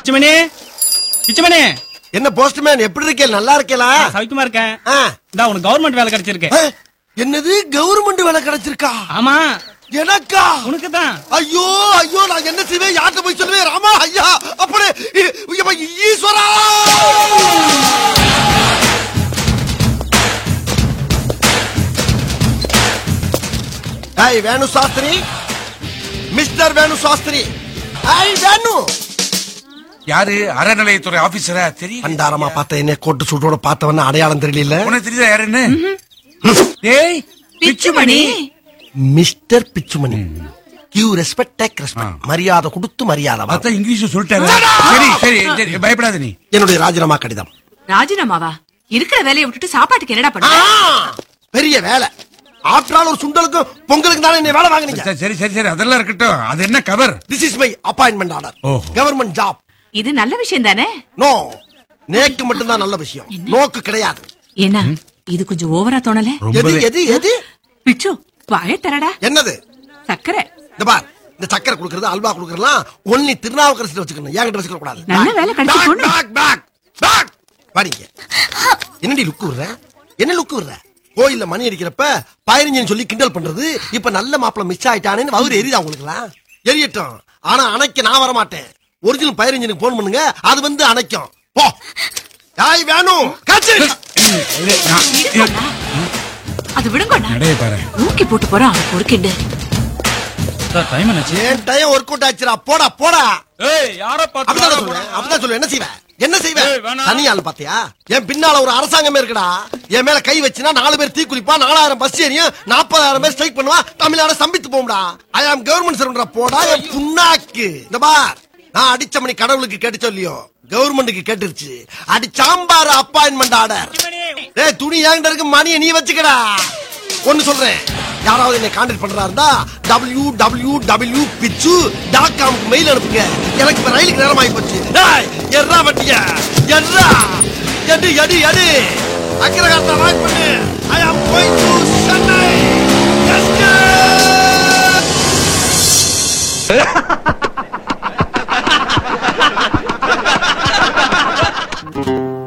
பிச்சமணி பிச்சமணி என்ன போஸ்ட்மேன் எப்படி இருக்கே நல்லா இருக்கேலா சவிக்குமா இருக்கேன் ஆ. இந்தா உனக்கு கவர்மெண்ட் வேலை கிடைச்சிருக்கு ஆ, என்னது கவர்மெண்ட் வேலை கிடைச்சிருக்கா ஆமா எனக்கா உனக்கு தான் ஐயோ ஐயோ நான் என்ன செய்வேன் யார்கிட்ட போய் சொல்லுவேன் ராமா ஐயா அப்படி இ- இ- ஈஸ்வரா ஐய் வேணு சாஸ்திரி மிஸ்டர் வேணு சாஸ்திரி ஐய் வேணு யாரு அறநிலையத்துறை ஆபீசரா தெரியல பண்டாரமா பார்த்த என்ன கோட்டு சூட்டோட பார்த்தவன அடையாளம் தெரியல உனக்கு தெரியுதா யாருன்னு ஏய் Pichumani mister Pichumani give respect take respect மரியாதை கொடுத்து மரியாதை வாங்க. பார்த்தா இங்கிலீஷ் சொல்லிட்டாரு சரி சரி சரி பயப்படாத நீ என்னுடைய ராஜினாமா கடிதம் ராஜினாமாவா இருக்கிற வேலையை விட்டுட்டு சாப்பாட்டுக்கு என்னடா ஆ, பண்ண பெரிய வேலை ஆஃப்டர் ஆல் ஒரு சுண்டலுக்கும் பொங்கலுக்கு தானே என்ன வேலை வாங்குனீங்க சரி, சரி சரி சரி அதெல்லாம் இருக்கட்டும் அது என்ன cover this is my appointment order ஓஹோ. கவர்மெண்ட் ஜாப் இது நல்ல விஷயம் தானே நோ நேக்கு மட்டும்தான் நல்ல விஷயம் நோக்கு கிடையாது என்ன இது கொஞ்சம் ஓவரா தோணல எது ரொம்பவே எது எது பிச்சு வாய தரடா என்னது சக்கரை இந்த பார் இந்த சக்கரை குடுக்கறது அல்வா குடுக்கறதுலாம் ஒன்லி திருநாவுக்கரசு வச்சுக்கணும் என்கிட்ட வச்சுக்க கூடாது நல்ல வேலை கிடைச்சு Back, போணும். back, back, back. வாடிங்க என்னடி லுக்கு விடுற என்ன லுக்கு விடுற கோயில்ல மணி அடிக்கிறப்ப பதினஞ்சுன்னு சொல்லி கிண்டல் பண்றது இப்ப நல்ல மாப்பிள மிஸ் ஆயிட்டானேன்னு அவரு எரியுதா உங்களுக்குலாம் எரியட்டும் ஆனா அணைக்க நான் வர மாட்டேன் ஒரிஜினல் பதினஞ்சுக்கு போன் பண்ணுங்க அது வந்து அணைக்கும் போ யாய் வேணும் காய்ச்சல் இது, நான்- விடுங்கண்ணா. அது விடுங்கண்ணா நடைய பாரு ஊக்கி போட்டு போறான் பொறுக்கிண்டு சார் டைம் என்னாச்சு ஏன் டயம் ஒர்க் அவுட் ஆச்சுடா போடா போடா ஏய் யார அப்படிதான் சொல்லுவேன் அப்படிதான் சொல்லுவேன் என்ன செய்வேன் என்ன செய்வேன் ஏய், வேணாம். தனி ஆள் பாத்தியா என் பின்னால ஒரு அரசாங்கமே இருக்குடா என் மேல கை வச்சுனா நாலு பேர் தீ குளிப்பா நாலாயிரம் பஸ் ஏறியும் நாற்பதாயிரம் பேர் ஸ்ட்ரைக் பண்ணுவா தமிழ்நாடு சம்பித்து போகும்டா ஐ ஆம் கவர்மெண்ட் சர்வன்டா போடா என் புண்ணாக்கு இந்த பார் நான் அடிச்ச மணி கடவுளுக்கு கேட்டு சொல்லியோ கவர்மெண்ட்டுக்கு கேட்டுருச்சு அடி சாம்பார் அப்பாயின்மெண்ட் ஆர்டர் ஏய் துணி ஏங்கிட்ட இருக்கு மணியை நீ வச்சுக்கடா ஒன்னு சொல்றேன் யாராவது என்னை கான்டாக்ட் பண்றா இருந்தா W W W Pichu dot காம்க்கு மெயில் அனுப்புங்க எனக்கு இப்ப ரயிலுக்கு நேரம் ஆகி போச்சு டேய், எர்ரா வட்டியா எர்ரா எடு எடு எடு அக்கிரகாரத்தை வாய்ப் பண்ணு ஐ am going to Chennai escape